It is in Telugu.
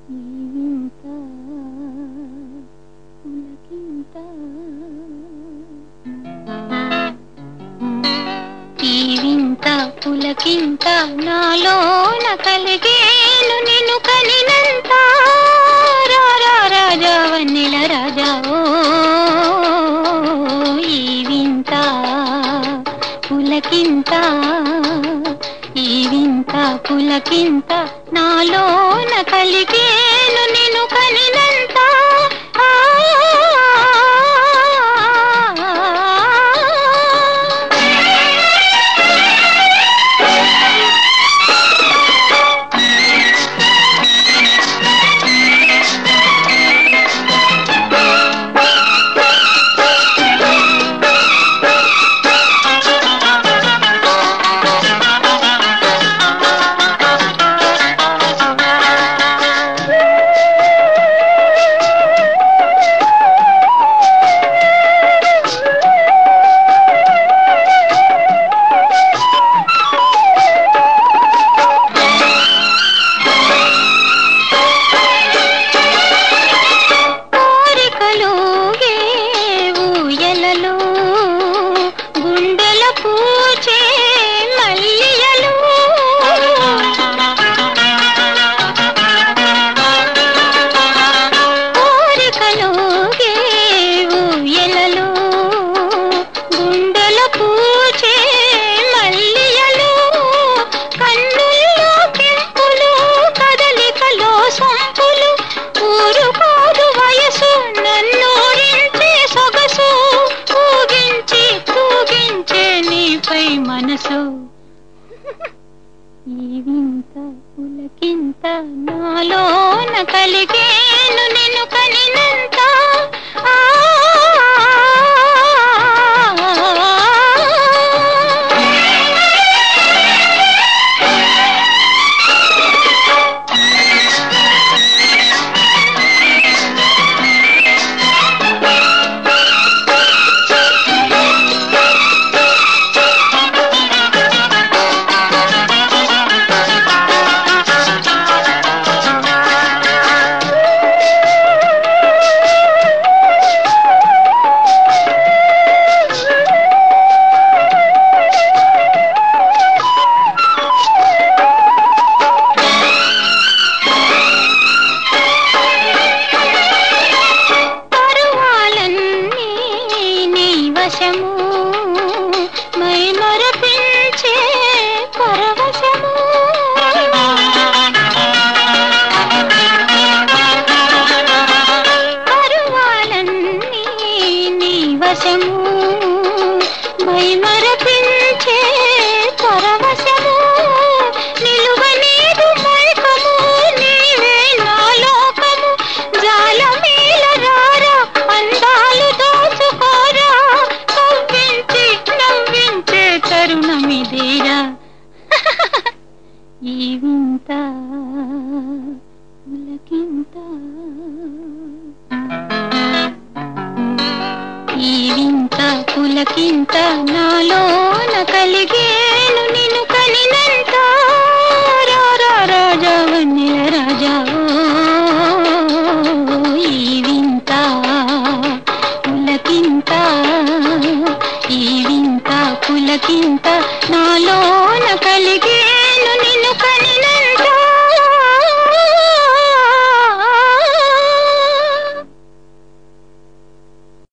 ఈ వింత పులకింత ఈ వింత పులకింత నాలోన కలిగేను నిన్ను కనినంత రా రా రాజా వన్నెల రాజా ఓ ఈ వింత పులకింత ఈ వింత పులకింత నాలోన కలిగేను నిన్ను కనినంత ఆ, కోరికలు ఊయలలో గుండెల పూచే మల్లియలు కోరికలు ఊయలలో గుండెల పూచే మల్లియలు కన్నుల్లో కెంపులు కదలికలో సొంపులు ఊరుకోదు వయసు నన్నూరించే సొగసు ఊగించి తూగించే నీపై మనసు ఈ వింత పులకింత నాలోన కలిగేను నిన్ను కనినంత ఆ పరువాలన్నీ నీ వశము మై మరపించే పరవశము పరువాలన్నీ నీ వశము మై మరపించే పరవశము నిలువ నీరు మైకము నీవే నా లోకము జాలమేల రారా అందాలు దోచుకోరా కవ్వించి నవ్వించే తరుణమిదేరా ఈ వింత పులకింత ఈ వింత పులకింత నాలోన కలిగే